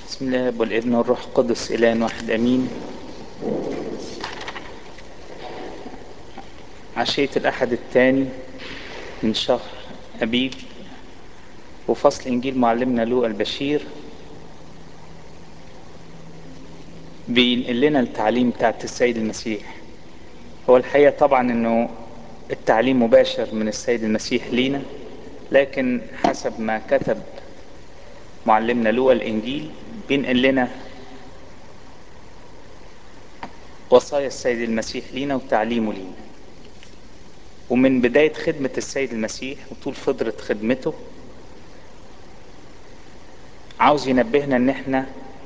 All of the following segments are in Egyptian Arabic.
بسم الله والابن والروح القدس إله واحد أمين عشية الأحد الثاني من شهر أبيب وفصل إنجيل معلمنا لوقا البشير بينقل لنا التعليم بتاعت السيد المسيح هو الحقيقة طبعا انه التعليم مباشر من السيد المسيح لينا لكن حسب ما كتب معلمنا لوقا الانجيل بينقل لنا وصايا السيد المسيح لينا وتعليمه لينا ومن بداية خدمة السيد المسيح وطول فترة خدمته عاوز ينبهنا ان احنا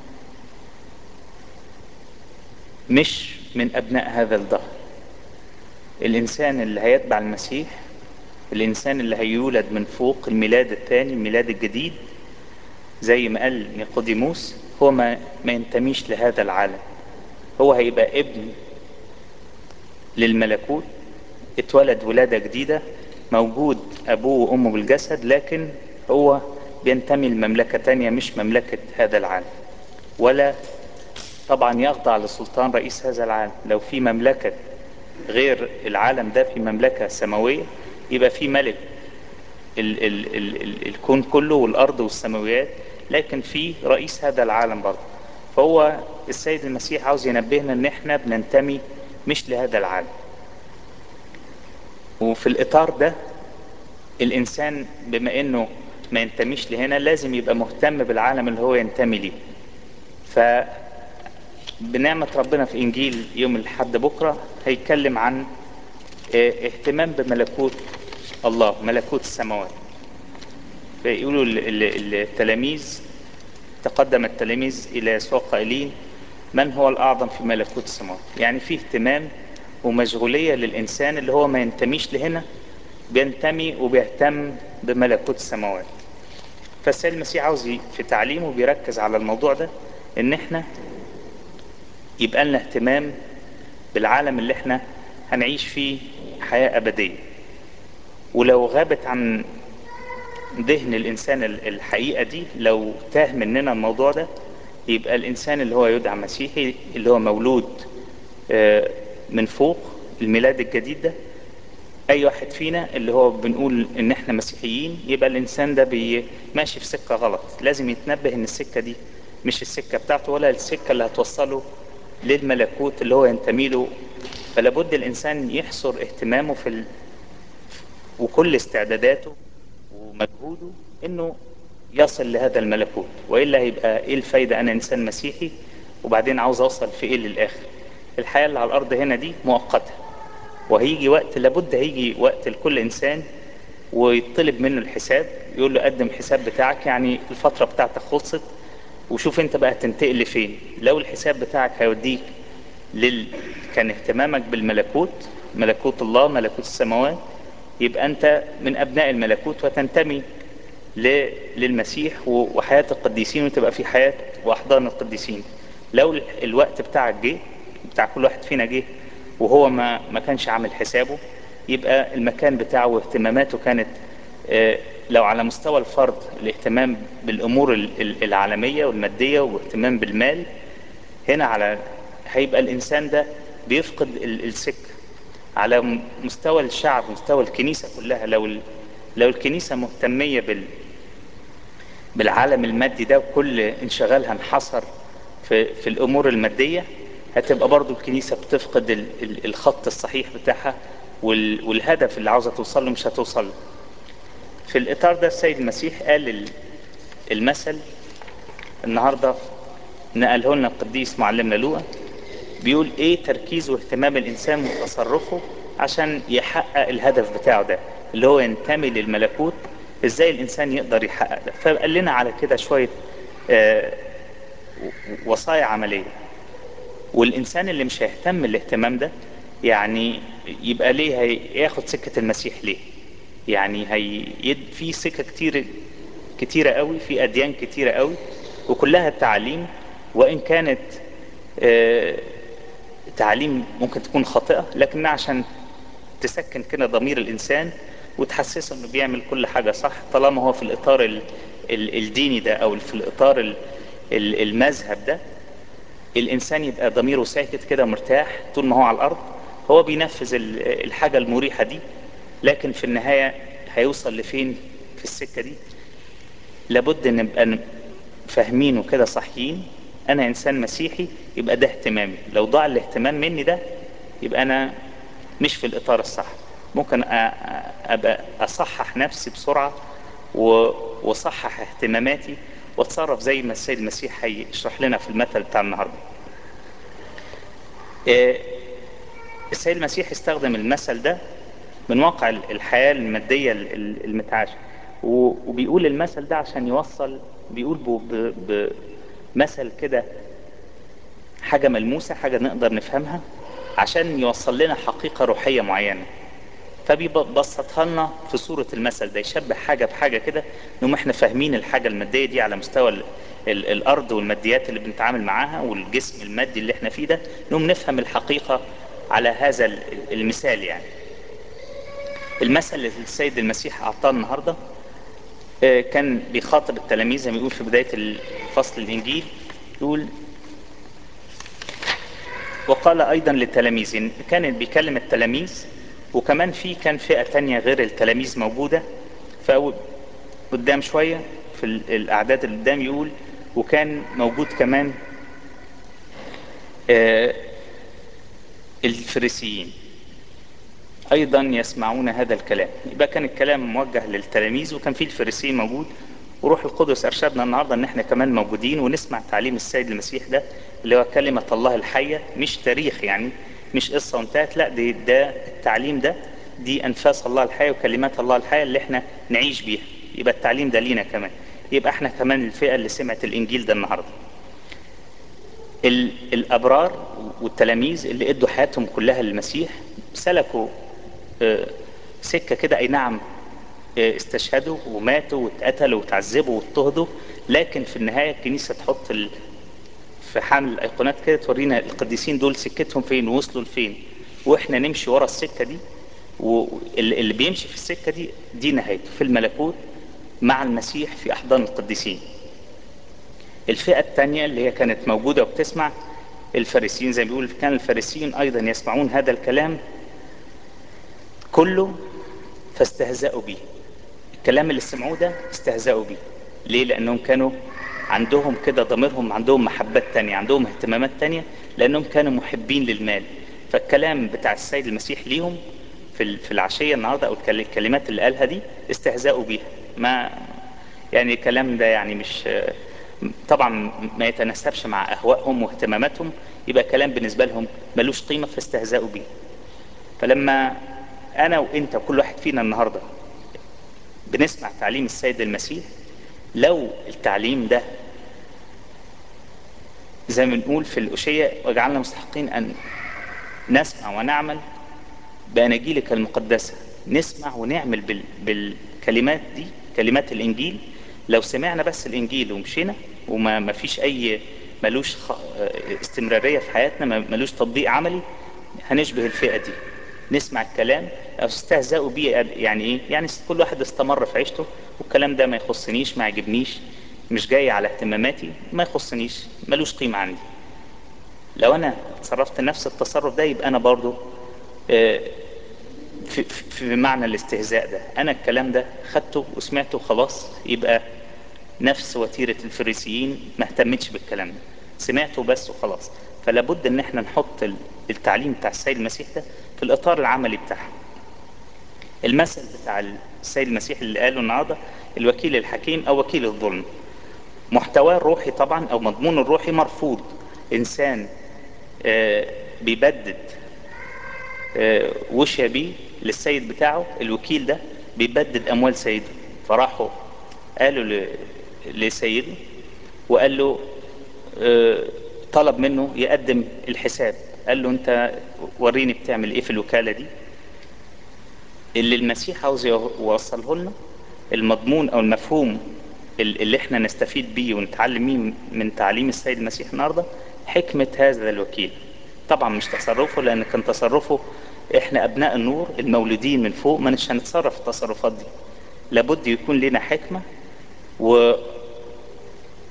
مش من ابناء هذا الدهر الانسان اللي هيتبع المسيح الانسان اللي هيولد من فوق الميلاد الثاني الميلاد الجديد زي ما قال نيقوديموس هو ما, ما ينتميش لهذا العالم هو هيبقى ابن للملكوت اتولد ولادة جديدة موجود ابوه وامه بالجسد لكن هو بينتمي لمملكة تانية مش مملكة هذا العالم ولا طبعا يخضع لسلطان رئيس هذا العالم لو في مملكة غير العالم ده في مملكة سماوية يبقى في ملك ال ال ال ال الكون كله والأرض والسماويات لكن في رئيس هذا العالم برضه فهو السيد المسيح عاوز ينبهنا ان احنا بننتمي مش لهذا العالم وفي الإطار ده الإنسان بما انه ما ينتميش لهنا لازم يبقى مهتم بالعالم اللي هو ينتمي ليه ف بنعمة ربنا في إنجيل يوم الحد بكرة هيتكلم عن اهتمام بملكوت الله ملكوت السماوات فيقولوا التلاميذ تقدم التلاميذ إلى يسوع قائلين من هو الأعظم في ملكوت السماوات يعني في اهتمام ومشغولية للإنسان اللي هو ما ينتميش لهنا بينتمي وبيهتم بملكوت السماوات فالسيد المسيح عاوز في تعليمه بيركز على الموضوع ده ان احنا يبقى لنا اهتمام بالعالم اللي احنا هنعيش فيه حياة أبدية ولو غابت عن ذهن الإنسان الحقيقة دي لو تاه مننا الموضوع ده يبقى الإنسان اللي هو يدعى مسيحي اللي هو مولود من فوق الميلاد الجديد ده أي واحد فينا اللي هو بنقول إن إحنا مسيحيين يبقى الإنسان ده ماشي في سكة غلط لازم يتنبه إن السكة دي مش السكة بتاعته ولا السكة اللي هتوصله للملكوت اللي هو ينتمي له فلا بد الانسان يحصر اهتمامه في ال... وكل استعداداته ومجهوده انه يصل لهذا الملكوت والا هيبقى ايه الفايده انا انسان مسيحي وبعدين عاوز اوصل في ايه للاخر الحياه اللي على الارض هنا دي مؤقته وهيجي وقت لابد هيجي وقت لكل انسان ويطلب منه الحساب يقول له قدم الحساب بتاعك يعني الفتره بتاعتك خلصت وشوف انت بقى تنتقل لفين لو الحساب بتاعك هيوديك لل... كان اهتمامك بالملكوت ملكوت الله ملكوت السماوات يبقى انت من ابناء الملكوت وتنتمي ل... للمسيح وحياة القديسين وتبقى في حياة واحضان القديسين لو الوقت بتاعك جه بتاع كل واحد فينا جه وهو ما ما كانش عامل حسابه يبقى المكان بتاعه واهتماماته كانت اه لو على مستوى الفرد الاهتمام بالامور العالميه والماديه واهتمام بالمال هنا على هيبقى الانسان ده بيفقد السكه على مستوى الشعب مستوى الكنيسه كلها لو لو الكنيسه مهتميه بال بالعالم المادي ده وكل انشغالها انحصر في في الامور الماديه هتبقى برضو الكنيسه بتفقد الخط الصحيح بتاعها والهدف اللي عاوزه توصل له مش هتوصل له في الإطار ده السيد المسيح قال المثل النهاردة نقله لنا القديس معلمنا لوقا بيقول ايه تركيز واهتمام الإنسان وتصرفه عشان يحقق الهدف بتاعه ده اللي هو ينتمي للملكوت ازاي الإنسان يقدر يحقق ده فقال لنا على كده شوية آه وصايا عملية والإنسان اللي مش هيهتم الاهتمام ده يعني يبقى ليه هياخد سكة المسيح ليه يعني هي في سكة كتير كتيرة قوي في أديان كتيرة قوي وكلها تعليم وإن كانت آه تعليم ممكن تكون خاطئة لكنها عشان تسكن كده ضمير الإنسان وتحسسه إنه بيعمل كل حاجة صح طالما هو في الإطار ال ال الديني ده أو في الإطار ال ال- المذهب ده الانسان يبقى ضميره ساكت كده مرتاح طول ما هو على الارض هو بينفذ ال- الحاجة المريحة دي لكن في النهاية هيوصل لفين في السكة دي لابد ان نبقى ن- فاهمينه كده صحيين انا انسان مسيحي يبقى ده اهتمامي لو ضاع الاهتمام مني ده يبقى انا مش في الاطار الصح ممكن أ- أ- ابقى اصحح نفسي بسرعة و- واصحح اهتماماتي واتصرف زي ما السيد المسيح هيشرح لنا في المثل بتاع النهارده إيه، السيد المسيح استخدم المثل ده من واقع الحياة المادية ال- المتعاشة و- وبيقول المثل ده عشان يوصل بيقول ب- ب- بمثل كده حاجة ملموسة حاجة نقدر نفهمها عشان يوصل لنا حقيقة روحية معينة فبيبسطها لنا في صورة المثل ده يشبه حاجة بحاجة كده انهم احنا فاهمين الحاجة المادية دي على مستوى ال ال الارض والماديات اللي بنتعامل معاها والجسم المادي اللي احنا فيه ده انهم نفهم الحقيقة على هذا ال- المثال يعني المثل اللي السيد المسيح اعطاه النهارده آه، كان بيخاطب التلاميذ زي ما يقول في بداية الفصل الانجيل يقول وقال ايضا للتلاميذ كان بيكلم التلاميذ وكمان في كان فئة تانية غير التلاميذ موجودة فأول قدام شوية في ال- الاعداد اللي قدام يقول وكان موجود كمان آه، الفريسيين ايضا يسمعون هذا الكلام يبقى كان الكلام موجه للتلاميذ وكان في الفريسيين موجود وروح القدس ارشدنا النهارده ان احنا كمان موجودين ونسمع تعليم السيد المسيح ده اللي هو كلمه الله الحيه مش تاريخ يعني مش قصه وانتهت لا دي ده التعليم ده دي انفاس الله الحيه وكلمات الله الحيه اللي احنا نعيش بيها يبقى التعليم ده لينا كمان يبقى احنا كمان الفئه اللي سمعت الانجيل ده النهارده ال- الابرار والتلاميذ اللي ادوا حياتهم كلها للمسيح سلكوا آه، سكه كده اي نعم آه، استشهدوا وماتوا واتقتلوا وتعذبوا واضطهدوا لكن في النهايه الكنيسه تحط ال... في حامل الايقونات كده تورينا القديسين دول سكتهم فين ووصلوا لفين واحنا نمشي ورا السكه دي واللي بيمشي في السكه دي دي نهايته في الملكوت مع المسيح في احضان القديسين الفئة الثانية اللي هي كانت موجودة وبتسمع الفارسيين زي ما بيقول كان الفارسيين أيضا يسمعون هذا الكلام كله فاستهزأوا به الكلام اللي سمعوه ده استهزأوا به ليه لأنهم كانوا عندهم كده ضميرهم عندهم محبات تانية عندهم اهتمامات تانية لأنهم كانوا محبين للمال فالكلام بتاع السيد المسيح ليهم في ال- في العشية النهاردة أو الكل- الكلمات اللي قالها دي استهزأوا بيها ما يعني الكلام ده يعني مش طبعا ما يتناسبش مع أهوائهم واهتماماتهم يبقى كلام بالنسبة لهم ملوش قيمة فاستهزأوا بيه فلما أنا وأنت وكل واحد فينا النهاردة بنسمع تعليم السيد المسيح لو التعليم ده زي ما بنقول في الأشية وجعلنا مستحقين أن نسمع ونعمل بأناجيلك المقدسة نسمع ونعمل بال... بالكلمات دي كلمات الإنجيل لو سمعنا بس الإنجيل ومشينا وما ما فيش أي ملوش خ... استمرارية في حياتنا ما- ملوش تطبيق عملي هنشبه الفئة دي نسمع الكلام أو استهزأوا بيه يعني إيه؟ يعني كل واحد استمر في عيشته والكلام ده ما يخصنيش ما يعجبنيش مش جاي على اهتماماتي ما يخصنيش ملوش قيمة عندي لو أنا تصرفت نفس التصرف ده يبقى أنا برضو آه، في, في في معنى الاستهزاء ده انا الكلام ده خدته وسمعته خلاص يبقى نفس وتيرة الفريسيين ما اهتمتش بالكلام ده سمعته بس وخلاص فلا بد ان احنا نحط ال- التعليم بتاع السيد المسيح ده في الاطار العملي بتاعه المثل بتاع السيد المسيح اللي قاله النهارده الوكيل الحكيم او وكيل الظلم محتواه الروحي طبعا او مضمونه الروحي مرفوض انسان آه، بيبدد آه، وشى بيه للسيد بتاعه الوكيل ده بيبدد اموال سيده فراحوا قالوا ل- لسيده وقال له آه، طلب منه يقدم الحساب قال له انت وريني بتعمل ايه في الوكالة دي اللي المسيح عاوز يوصله لنا المضمون او المفهوم ال- اللي احنا نستفيد بيه ونتعلم بيه من تعليم السيد المسيح النهارده حكمة هذا الوكيل طبعا مش تصرفه لان كان تصرفه احنا ابناء النور المولودين من فوق ما مش هنتصرف التصرفات دي لابد يكون لنا حكمة و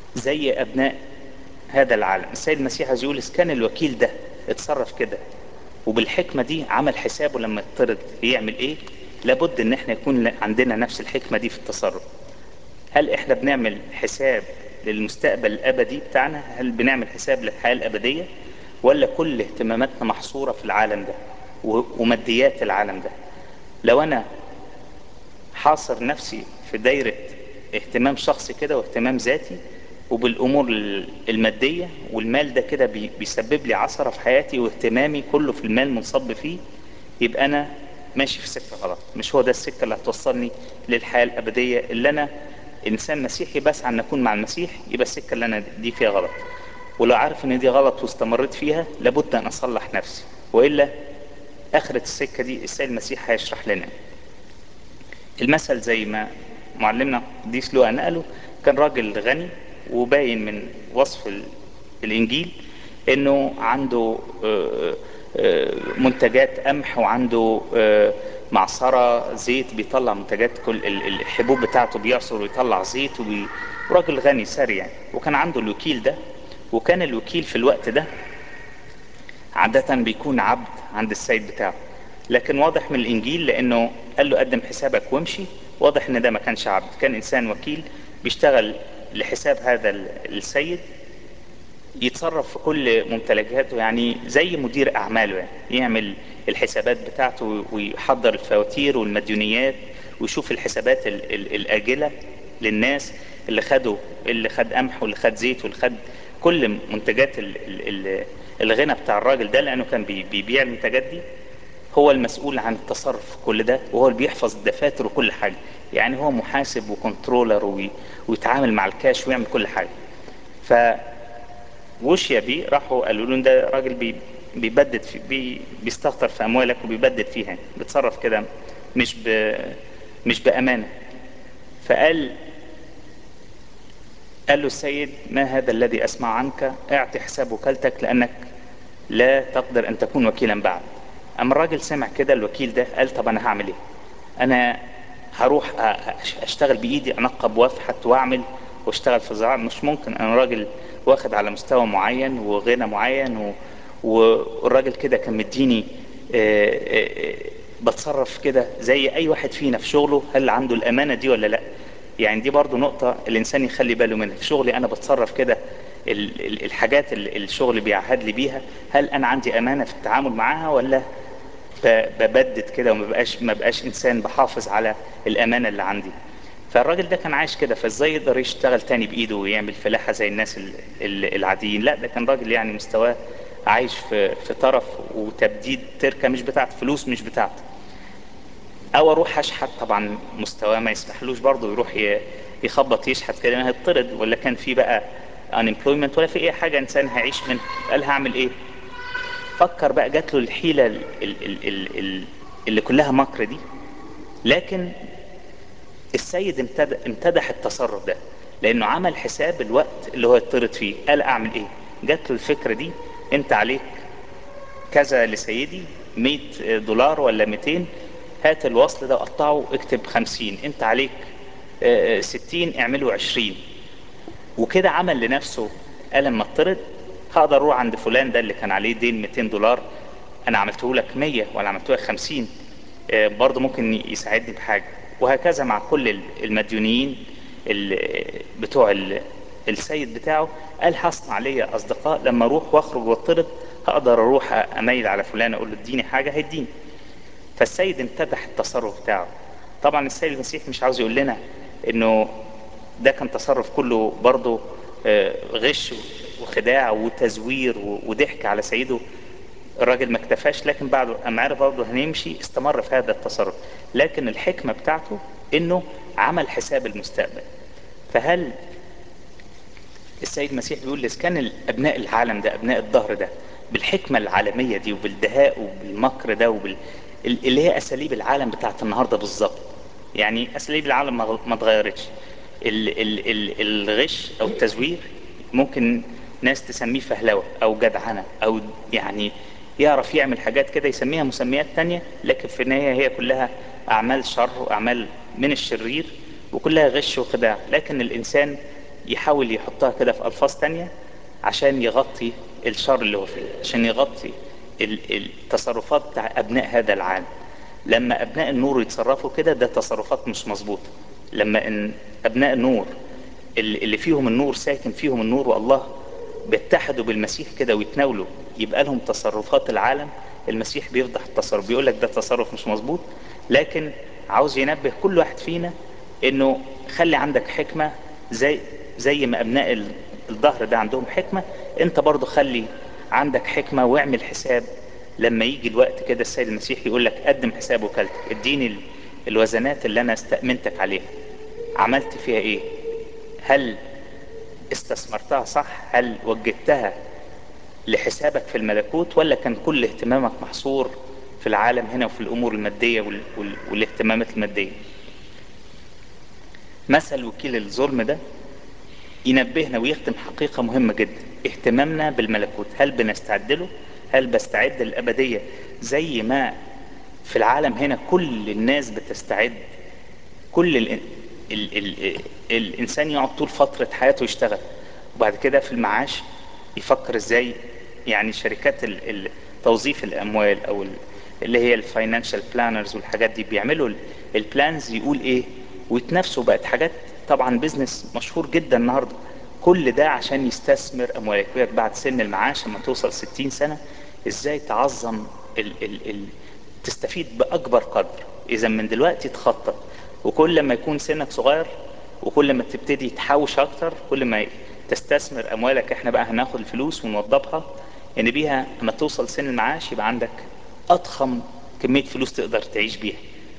زي ابناء هذا العالم السيد المسيح عايز يقول إذا كان الوكيل ده اتصرف كده وبالحكمة دي عمل حسابه لما يطرد يعمل ايه لابد ان احنا يكون عندنا نفس الحكمة دي في التصرف هل احنا بنعمل حساب للمستقبل الابدي بتاعنا هل بنعمل حساب للحياة الابدية ولا كل اهتماماتنا محصورة في العالم ده وماديات العالم ده لو انا حاصر نفسي في دايرة اهتمام شخصي كده واهتمام ذاتي وبالامور المادية والمال ده كده بيسبب لي عثرة في حياتي واهتمامي كله في المال منصب فيه يبقى انا ماشي في سكة غلط مش هو ده السكة اللي هتوصلني للحياة الابدية اللي انا انسان مسيحي بسعى ان اكون مع المسيح يبقى السكة اللي انا دي فيها غلط ولو عارف ان دي غلط واستمريت فيها لابد ان اصلح نفسي والا اخرة السكة دي السيد المسيح هيشرح لنا المثل زي ما معلمنا قديس لوقا نقله كان راجل غني وباين من وصف الانجيل انه عنده منتجات قمح وعنده معصرة زيت بيطلع منتجات كل الحبوب بتاعته بيعصر ويطلع زيت وراجل غني ثري يعني وكان عنده الوكيل ده وكان الوكيل في الوقت ده عادة بيكون عبد عند السيد بتاعه لكن واضح من الانجيل لانه قال له قدم حسابك وامشي واضح ان ده ما كانش عبد كان انسان وكيل بيشتغل لحساب هذا السيد يتصرف في كل ممتلكاته يعني زي مدير اعماله يعني يعمل الحسابات بتاعته ويحضر الفواتير والمديونيات ويشوف الحسابات ال ال الاجله للناس اللي خدوا اللي خد قمح واللي خد زيت واللي خد كل منتجات ال ال الغنى بتاع الراجل ده لانه كان بيبيع المنتجات دي هو المسؤول عن التصرف في كل ده وهو اللي بيحفظ الدفاتر وكل حاجه يعني هو محاسب وكنترولر ويتعامل مع الكاش ويعمل كل حاجه ف وشيا بيه راحوا قالوا له ده راجل بي بيبدد في بي بيستخطر في اموالك وبيبدد فيها بيتصرف كده مش ب مش بامانه فقال قال له السيد ما هذا الذي اسمع عنك اعط حساب وكالتك لانك لا تقدر ان تكون وكيلا بعد اما الراجل سمع كده الوكيل ده قال طب انا هعمل ايه انا هروح اشتغل بايدي انقب وافحت واعمل واشتغل في الزراعه مش ممكن انا راجل واخد على مستوى معين وغنى معين و... والراجل كده كان مديني بتصرف كده زي اي واحد فينا في شغله هل عنده الامانه دي ولا لا يعني دي برضو نقطه الانسان يخلي باله منها في شغلي انا بتصرف كده الحاجات اللي الشغل بيعهد لي بيها هل انا عندي امانه في التعامل معاها ولا ببدد كده وما بقاش ما بقاش انسان بحافظ على الامانه اللي عندي فالراجل ده كان عايش كده فازاي يقدر يشتغل تاني بايده ويعمل فلاحه زي الناس العاديين لا ده كان راجل يعني مستواه عايش في في طرف وتبديد تركه مش بتاعت فلوس مش بتاعت او اروح اشحت طبعا مستواه ما يسمحلوش برضه يروح يخبط يشحت كده هيطرد ولا كان في بقى unemployment ولا في اي حاجه انسان هيعيش منها قال هعمل ايه فكر بقى جات له الحيله ال ال ال ال اللي كلها مكر دي لكن السيد امتدح, امتدح التصرف ده لانه عمل حساب الوقت اللي هو يطرد فيه قال اعمل ايه جات له الفكره دي انت عليك كذا لسيدي 100 دولار ولا 200 هات الوصل ده قطعه اكتب 50 انت عليك 60 اعمله 20 وكده عمل لنفسه قال لما اطرد هقدر اروح عند فلان ده اللي كان عليه دين 200 دولار انا عملته لك 100 ولا عملته لك 50 برضه ممكن يساعدني بحاجه وهكذا مع كل المديونيين بتوع السيد بتاعه قال هصنع ليا اصدقاء لما اروح واخرج واطرد هقدر اروح اميل على فلان اقول له اديني حاجه هيديني فالسيد امتدح التصرف بتاعه طبعا السيد المسيح مش عاوز يقول لنا انه ده كان تصرف كله برضه غش وخداع وتزوير وضحك على سيده الراجل ما اكتفاش لكن بعد اما عرف برضه هنمشي استمر في هذا التصرف لكن الحكمة بتاعته انه عمل حساب المستقبل فهل السيد المسيح بيقول إذا كان ابناء العالم ده ابناء الظهر ده بالحكمة العالمية دي وبالدهاء وبالمكر ده وبال اللي هي اساليب العالم بتاعت النهارده بالظبط يعني اساليب العالم ما اتغيرتش ال ال ال الغش او التزوير ممكن ناس تسميه فهلوه او جدعنه او يعني يعرف يعمل حاجات كده يسميها مسميات تانية لكن في النهاية هي كلها أعمال شر وأعمال من الشرير وكلها غش وخداع لكن الإنسان يحاول يحطها كده في الفاظ تانية عشان يغطي الشر اللي هو فيه عشان يغطي التصرفات بتاع ابناء هذا العالم لما ابناء النور يتصرفوا كده ده تصرفات مش مظبوطه لما ان ابناء النور اللي فيهم النور ساكن فيهم النور والله بيتحدوا بالمسيح كده ويتناولوا يبقى لهم تصرفات العالم المسيح بيفضح التصرف بيقول لك ده تصرف مش مظبوط لكن عاوز ينبه كل واحد فينا انه خلي عندك حكمة زي زي ما ابناء الظهر ده عندهم حكمة انت برضو خلي عندك حكمة واعمل حساب لما يجي الوقت كده السيد المسيح يقول لك قدم حساب وكالتك اديني الوزنات اللي انا استأمنتك عليها عملت فيها ايه هل استثمرتها صح هل وجدتها لحسابك في الملكوت ولا كان كل اهتمامك محصور في العالم هنا وفي الامور المادية وال... وال... والاهتمامات المادية مثل وكيل الظلم ده ينبهنا ويختم حقيقة مهمة جدا اهتمامنا بالملكوت هل بنستعد له هل بستعد للأبدية زي ما في العالم هنا كل الناس بتستعد كل ال... ال... ال... الإنسان يقعد طول فترة حياته يشتغل وبعد كده في المعاش يفكر ازاي يعني شركات توظيف الأموال أو اللي هي الفاينانشال بلانرز والحاجات دي بيعملوا البلانز يقول ايه ويتنافسوا بقت حاجات طبعا بيزنس مشهور جدا النهارده كل ده عشان يستثمر اموالك يقولك بعد سن المعاش لما توصل 60 سنه ازاي تعظم ال ال ال تستفيد باكبر قدر اذا من دلوقتي تخطط وكل ما يكون سنك صغير وكل ما تبتدي تحوش اكتر كل ما تستثمر اموالك احنا بقى هناخد الفلوس ونوضبها ان يعني بيها لما توصل سن المعاش يبقى عندك اضخم كميه فلوس تقدر تعيش بيها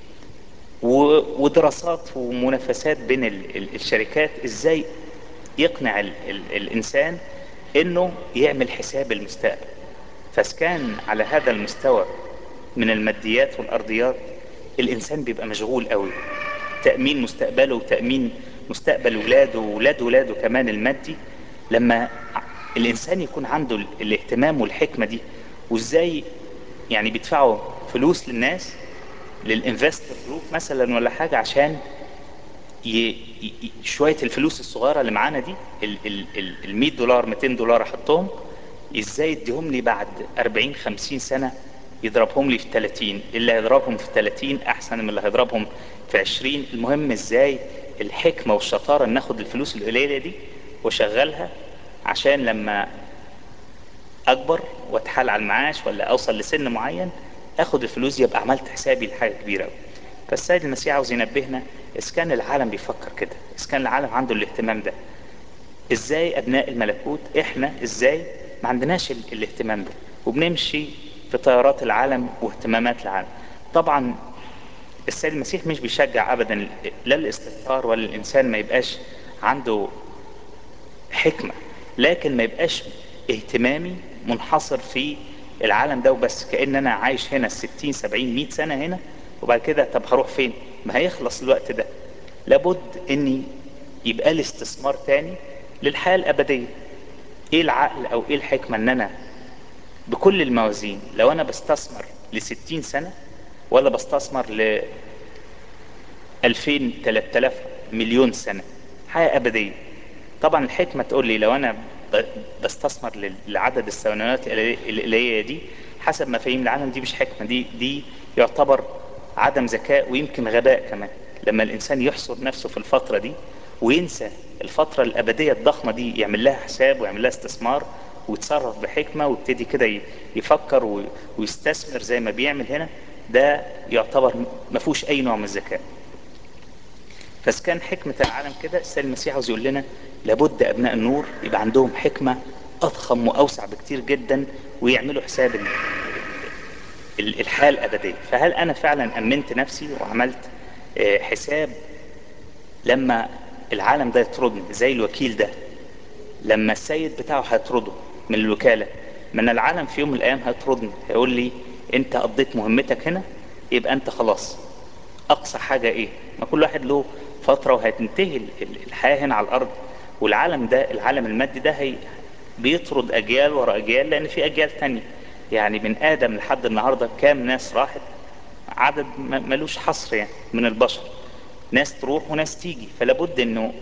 ودراسات ومنافسات بين الشركات ازاي يقنع ال ال الانسان انه يعمل حساب المستقبل فاسكان على هذا المستوى من الماديات والارضيات الانسان بيبقى مشغول قوي تأمين مستقبله وتأمين مستقبل ولاده وولاد ولاده كمان المادي لما الانسان يكون عنده الاهتمام والحكمة دي وازاي يعني بيدفعوا فلوس للناس للانفستر جروب مثلا ولا حاجة عشان ي... ي... شوية الفلوس الصغيرة اللي معانا دي ال ال ال ال 100 دولار 200 دولار احطهم ازاي يديهم لي بعد 40 50 سنة يضربهم لي في 30 اللي هيضربهم في 30 احسن من اللي هيضربهم في 20 المهم ازاي الحكمة والشطارة ان اخد الفلوس القليلة دي واشغلها عشان لما اكبر واتحال على المعاش ولا اوصل لسن معين اخد الفلوس دي يبقى عملت حسابي لحاجة كبيرة قوي فالسيد المسيح عاوز ينبهنا اذا كان العالم بيفكر كده اذا كان العالم عنده الاهتمام ده ازاي ابناء الملكوت احنا ازاي ما عندناش ال... الاهتمام ده وبنمشي في تيارات العالم واهتمامات العالم طبعا السيد المسيح مش بيشجع ابدا لا الاستهتار ولا الانسان ما يبقاش عنده حكمة لكن ما يبقاش اهتمامي منحصر في العالم ده وبس كأن انا عايش هنا 60 70 100 سنة هنا وبعد كده طب هروح فين ما هيخلص الوقت ده لابد اني يبقى لي استثمار تاني للحياة الابدية ايه العقل او ايه الحكمة ان انا بكل الموازين لو انا بستثمر لستين سنة ولا بستثمر ل 2000 3000 مليون سنة حياة ابدية طبعا الحكمة تقول لي لو انا بستثمر لعدد السنوات اللي هي دي حسب مفاهيم العالم دي مش حكمة دي دي يعتبر عدم ذكاء ويمكن غباء كمان لما الانسان يحصر نفسه في الفترة دي وينسى الفترة الابدية الضخمة دي يعمل لها حساب ويعمل لها استثمار ويتصرف بحكمة ويبتدي كده يفكر ويستثمر زي ما بيعمل هنا ده يعتبر ما فيهوش اي نوع من الذكاء بس كان حكمة العالم كده السيد المسيح عاوز يقول لنا لابد ابناء النور يبقى عندهم حكمة اضخم واوسع بكتير جدا ويعملوا حساب الحياة الابدية فهل انا فعلا امنت نفسي وعملت حساب لما العالم ده يطردني زي الوكيل ده لما السيد بتاعه هيطرده من الوكالة من العالم في يوم من الايام هيطردني هيقول لي انت قضيت مهمتك هنا يبقى انت خلاص اقصى حاجة ايه ما كل واحد له فترة وهتنتهي الحياة هنا على الارض والعالم ده العالم المادي ده هي بيطرد اجيال ورا اجيال لان في اجيال تانية يعني من ادم لحد النهاردة كام ناس راحت عدد ملوش حصر يعني من البشر ناس تروح وناس تيجي فلابد انه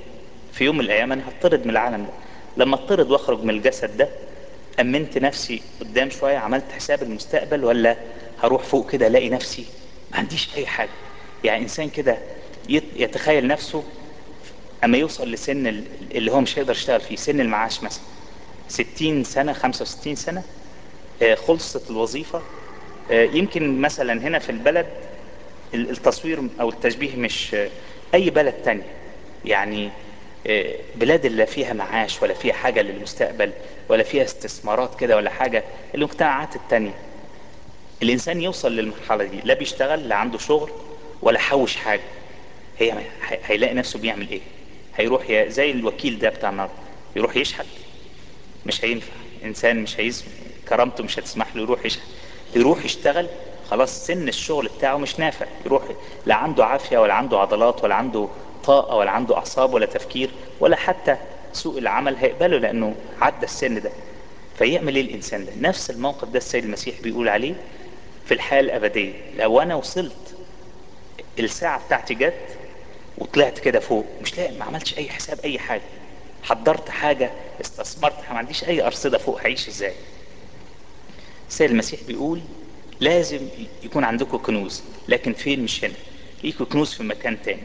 في يوم من الايام انا هطرد من العالم ده لما اطرد واخرج من الجسد ده امنت نفسي قدام شوية عملت حساب المستقبل ولا هروح فوق كده الاقي نفسي ما عنديش اي حاجة يعني انسان كده يت- يتخيل نفسه اما يوصل لسن ال- اللي هو مش هيقدر يشتغل فيه سن المعاش مثلا 60 سنة 65 سنة آه، خلصت الوظيفة آه، يمكن مثلا هنا في البلد ال- التصوير او التشبيه مش آه، اي بلد تانية يعني آه، بلاد اللي فيها معاش ولا فيها حاجة للمستقبل ولا فيها استثمارات كده ولا حاجة المجتمعات التانية الانسان يوصل للمرحلة دي لا بيشتغل لا عنده شغل ولا حوش حاجة هي هي- هيلاقي نفسه بيعمل ايه هيروح ي- زي الوكيل ده بتاع النهارده يروح يشحت مش هينفع انسان مش هيس كرامته مش هتسمح له يروح يشحت يروح يشتغل خلاص سن الشغل بتاعه مش نافع يروح لا عنده عافية ولا عنده عضلات ولا عنده طاقة ولا عنده اعصاب ولا تفكير ولا حتى سوق العمل هيقبله لانه عدى السن ده فيعمل ايه الانسان ده نفس الموقف ده السيد المسيح بيقول عليه في الحياة الابدية لو انا وصلت الساعة بتاعتي جت وطلعت كده فوق مش لاقي ما عملتش اي حساب اي حاجة حضرت حاجة استثمرت ما عنديش اي ارصدة فوق هعيش ازاي السيد المسيح بيقول لازم يكون عندكم كنوز لكن فين مش هنا ليكوا كنوز في مكان تاني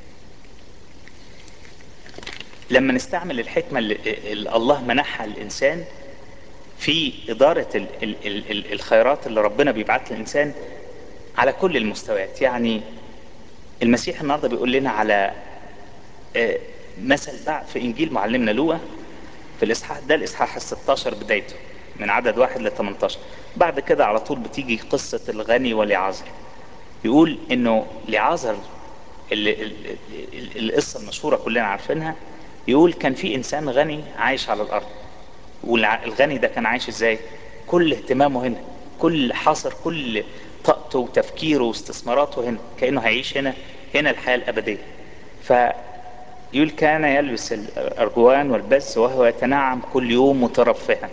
لما نستعمل الحكمة اللي اللي الله منحها للإنسان في إدارة ال ال ال ال الخيرات اللي ربنا بيبعت للإنسان على كل المستويات يعني المسيح النهارده بيقول لنا على آه، مثل بقى في إنجيل معلمنا لوقا في الإصحاح ده الإصحاح ال 16 بدايته من عدد واحد ل 18 بعد كده على طول بتيجي قصة الغني ولعازر يقول إنه لعازر اللي ال- ال- القصة المشهورة كلنا عارفينها يقول كان في إنسان غني عايش على الأرض والغني ده كان عايش إزاي كل اهتمامه هنا كل حاصر كل طاقته وتفكيره واستثماراته هنا كأنه هيعيش هنا هنا الحياة الأبدية فيقول كان يلبس الأرجوان والبز وهو يتنعم كل يوم مترفها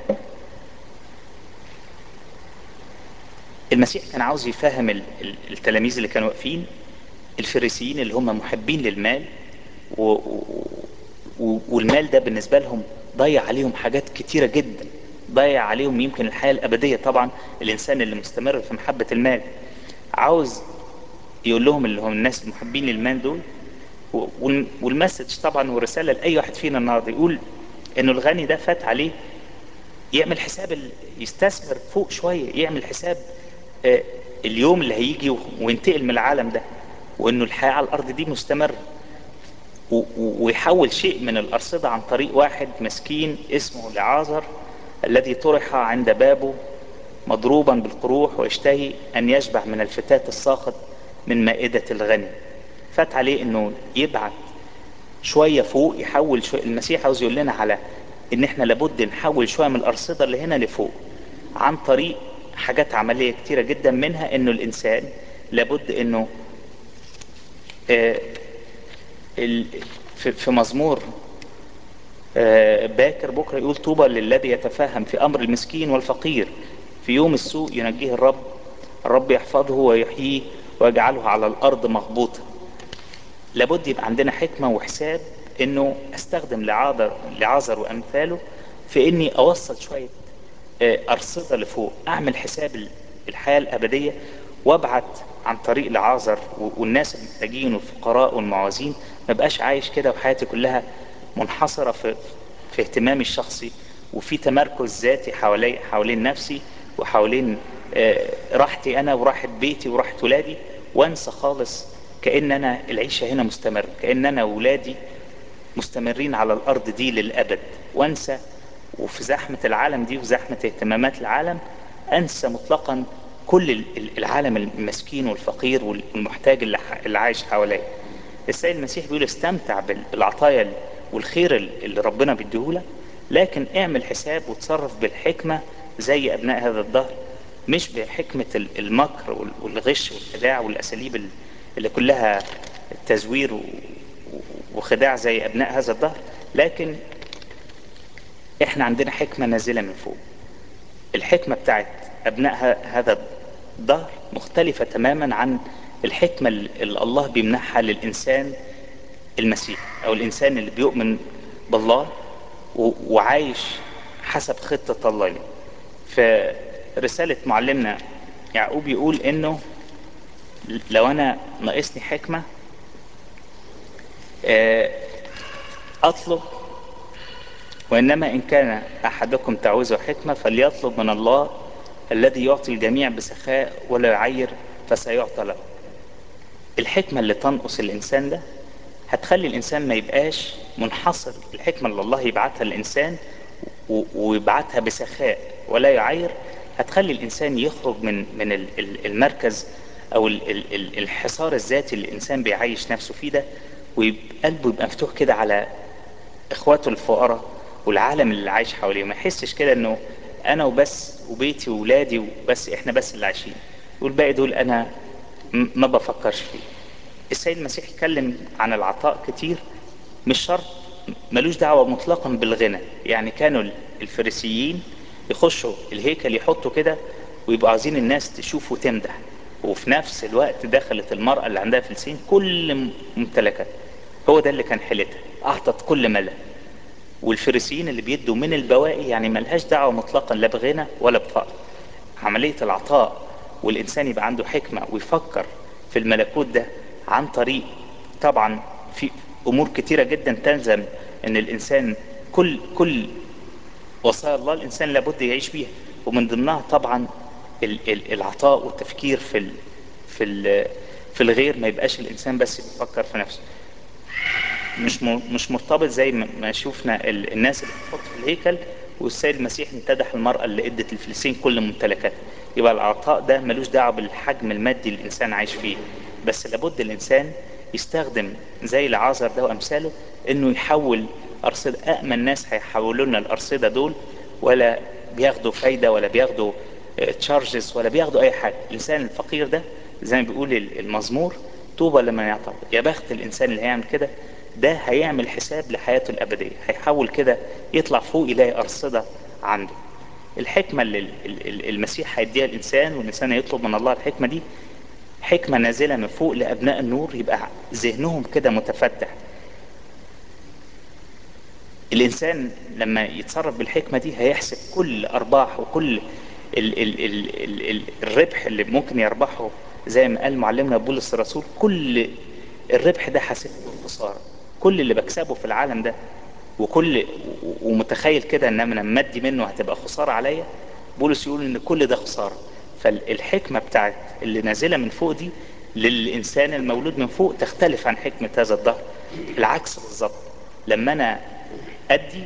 المسيح كان عاوز يفهم ال- ال- التلاميذ اللي كانوا واقفين الفريسيين اللي هم محبين للمال و... و... والمال ده بالنسبة لهم ضيع عليهم حاجات كتيرة جدا ضيع عليهم يمكن الحياة الأبدية طبعا الإنسان اللي مستمر في محبة المال عاوز يقول لهم اللي هم الناس المحبين للمال دول و- وال- والمسج طبعا والرسالة لأي واحد فينا النهارده يقول إنه الغني ده فات عليه يعمل حساب ال... يستثمر فوق شوية يعمل حساب آه، اليوم اللي هيجي و- وينتقل من العالم ده وإنه الحياة على الأرض دي مستمرة و- و- ويحول شيء من الأرصدة عن طريق واحد مسكين اسمه لعازر الذي طرح عند بابه مضروبا بالقروح ويشتهي أن يشبع من الفتات الساخط من مائدة الغني فات عليه أنه يبعت شوية فوق يحول شوية المسيح عاوز يقول لنا على ان احنا لابد نحول شوية من الارصدة اللي هنا لفوق عن طريق حاجات عملية كتيرة جدا منها انه الانسان لابد انه آه، ال- في في مزمور آه، باكر بكرة يقول طوبى للذي يتفهم في امر المسكين والفقير في يوم السوء ينجيه الرب الرب يحفظه ويحييه ويجعله على الارض مغبوطا لابد يبقى عندنا حكمة وحساب انه استخدم لعاذر لعازر وامثاله في اني اوصل شوية آه، ارصدة لفوق اعمل حساب ال- الحياة الابدية وابعت عن طريق لعازر و- والناس المحتاجين والفقراء والمعوزين ما بقاش عايش كده وحياتي كلها منحصرة في في اهتمامي الشخصي وفي تمركز ذاتي حوالي حوالين نفسي وحوالين آه، راحتي انا وراحة بيتي وراحة ولادي وانسى خالص كأن انا العيشة هنا مستمر كأن انا وولادي مستمرين على الارض دي للابد وانسى وفي زحمة العالم دي وفي زحمة اهتمامات العالم انسى مطلقا كل ال- ال- العالم المسكين والفقير وال- والمحتاج اللي ح- اللي عايش حواليه السيد المسيح بيقول استمتع بال- بالعطايا والخير ال- اللي ربنا بيديهولك لكن اعمل حساب وتصرف بالحكمة زي ابناء هذا الدهر مش بحكمة ال- المكر وال- والغش والخداع والاساليب ال- اللي كلها تزوير و- وخداع زي ابناء هذا الدهر لكن احنا عندنا حكمة نازلة من فوق الحكمة بتاعت ابناء ه- هذا الدهر مختلفة تماما عن الحكمة اللي الله بيمنحها للإنسان المسيح أو او الانسان اللي بيؤمن بالله وعايش حسب خطة الله ليه في رسالة معلمنا يعقوب يقول انه لو انا ناقصني حكمة اطلب وانما ان كان احدكم تعوزه حكمة فليطلب من الله الذي يعطي الجميع بسخاء ولا يعير فسيعطى له الحكمة اللي تنقص الانسان ده هتخلي الانسان ما يبقاش منحصر الحكمة اللي الله يبعتها للانسان ويبعتها بسخاء ولا يعير هتخلي الانسان يخرج من من المركز او الحصار الذاتي اللي الانسان بيعيش نفسه فيه ده وقلبه يبقى مفتوح كده على اخواته الفقراء والعالم اللي عايش حواليه ما يحسش كده انه انا وبس وبيتي وولادي وبس احنا بس اللي عايشين والباقي دول انا ما بفكرش فيه السيد المسيح اتكلم عن العطاء كتير مش شرط ملوش دعوة مطلقا بالغنى يعني كانوا الفريسيين يخشوا الهيكل يحطوا كده ويبقوا عايزين الناس تشوف وتمدح وفي نفس الوقت دخلت المرأة اللي عندها فلسين كل ممتلكات هو ده اللي كان حيلتها أعطت كل ملا والفريسيين اللي بيدوا من البواقي يعني ملهاش دعوة مطلقا لا بغنى ولا بفقر عملية العطاء والإنسان يبقى عنده حكمة ويفكر في الملكوت ده عن طريق طبعا في أمور كتيرة جدا تلزم أن الإنسان كل كل وصايا الله الإنسان لابد يعيش بيها ومن ضمنها طبعا العطاء والتفكير في ال في ال في الغير ما يبقاش الإنسان بس بيفكر في نفسه مش مش مرتبط زي ما شفنا الناس اللي بتحط في الهيكل والسيد المسيح امتدح المرأة اللي ادت الفلسطين كل ممتلكاتها يبقى العطاء ده ملوش دعوة بالحجم المادي اللي الإنسان عايش فيه بس لابد الإنسان يستخدم زي العازر ده وأمثاله إنه يحول أرصدة أأمن ناس هيحولوا لنا الأرصدة دول ولا بياخدوا فايدة ولا بياخدوا تشارجز ولا بياخدوا أي حاجة الإنسان الفقير ده زي ما بيقول المزمور طوبى لمن يعطى يا بخت الإنسان اللي هيعمل كده ده هيعمل حساب لحياته الأبدية هيحاول كده يطلع فوق يلاقي أرصدة عنده الحكمة اللي المسيح هيديها الإنسان والإنسان هيطلب من الله الحكمة دي حكمة نازلة من فوق لأبناء النور يبقى ذهنهم كده متفتح الإنسان لما يتصرف بالحكمة دي هيحسب كل أرباح وكل ال ال ال ال ال الربح اللي ممكن يربحه زي ما قال معلمنا بولس الرسول كل الربح ده حاسبه الخسارة كل اللي بكسبه في العالم ده وكل ومتخيل كده ان انا مدي منه هتبقى خسارة عليا بولس يقول ان كل ده خسارة فالحكمة بتاعت اللي نازلة من فوق دي للإنسان المولود من فوق تختلف عن حكمة هذا الدهر العكس بالظبط لما أنا أدي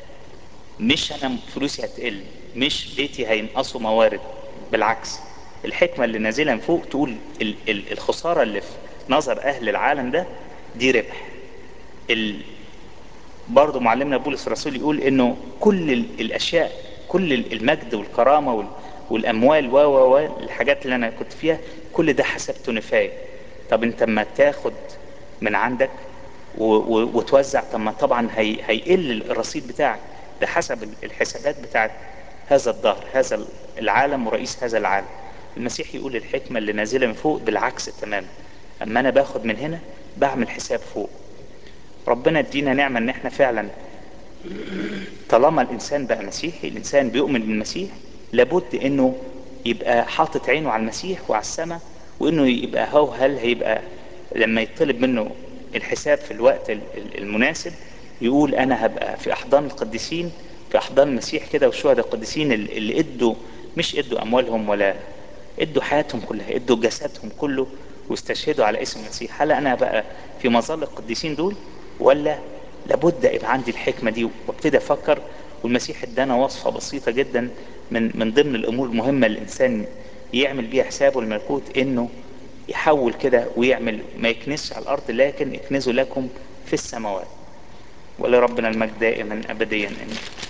مش أنا فلوسي هتقل مش بيتي هينقصوا موارد بالعكس الحكمة اللي نازلة من فوق تقول ال ال الخسارة اللي في نظر أهل العالم ده دي ربح ال برضه معلمنا بولس الرسول يقول انه كل الاشياء كل المجد والكرامه وال والاموال و و و الحاجات اللي انا كنت فيها كل ده حسبته نفايه طب انت اما تاخد من عندك و و وتوزع طب ما طبعا هي هيقل الرصيد بتاعك ده حسب الحسابات بتاعت هذا الدهر هذا العالم ورئيس هذا العالم المسيح يقول الحكمه اللي نازله من فوق بالعكس تماما اما انا باخد من هنا بعمل حساب فوق ربنا ادينا نعمه ان احنا فعلا طالما الانسان بقى مسيحي الانسان بيؤمن بالمسيح لابد انه يبقى حاطط عينه على المسيح وعلى السماء وانه يبقى هو هل هيبقى لما يطلب منه الحساب في الوقت المناسب يقول انا هبقى في احضان القديسين في احضان المسيح كده والشهداء القديسين اللي ادوا مش ادوا اموالهم ولا ادوا حياتهم كلها ادوا جسدهم كله واستشهدوا على اسم المسيح هل انا بقى في مظل القديسين دول ولا لابد يبقى عندي الحكمه دي وابتدي افكر والمسيح ادانا وصفه بسيطه جدا من من ضمن الامور المهمه الانسان يعمل بيها حسابه الملكوت انه يحول كده ويعمل ما يكنسش على الارض لكن اكنزوا لكم في السماوات ولربنا المجد دائما ابديا امين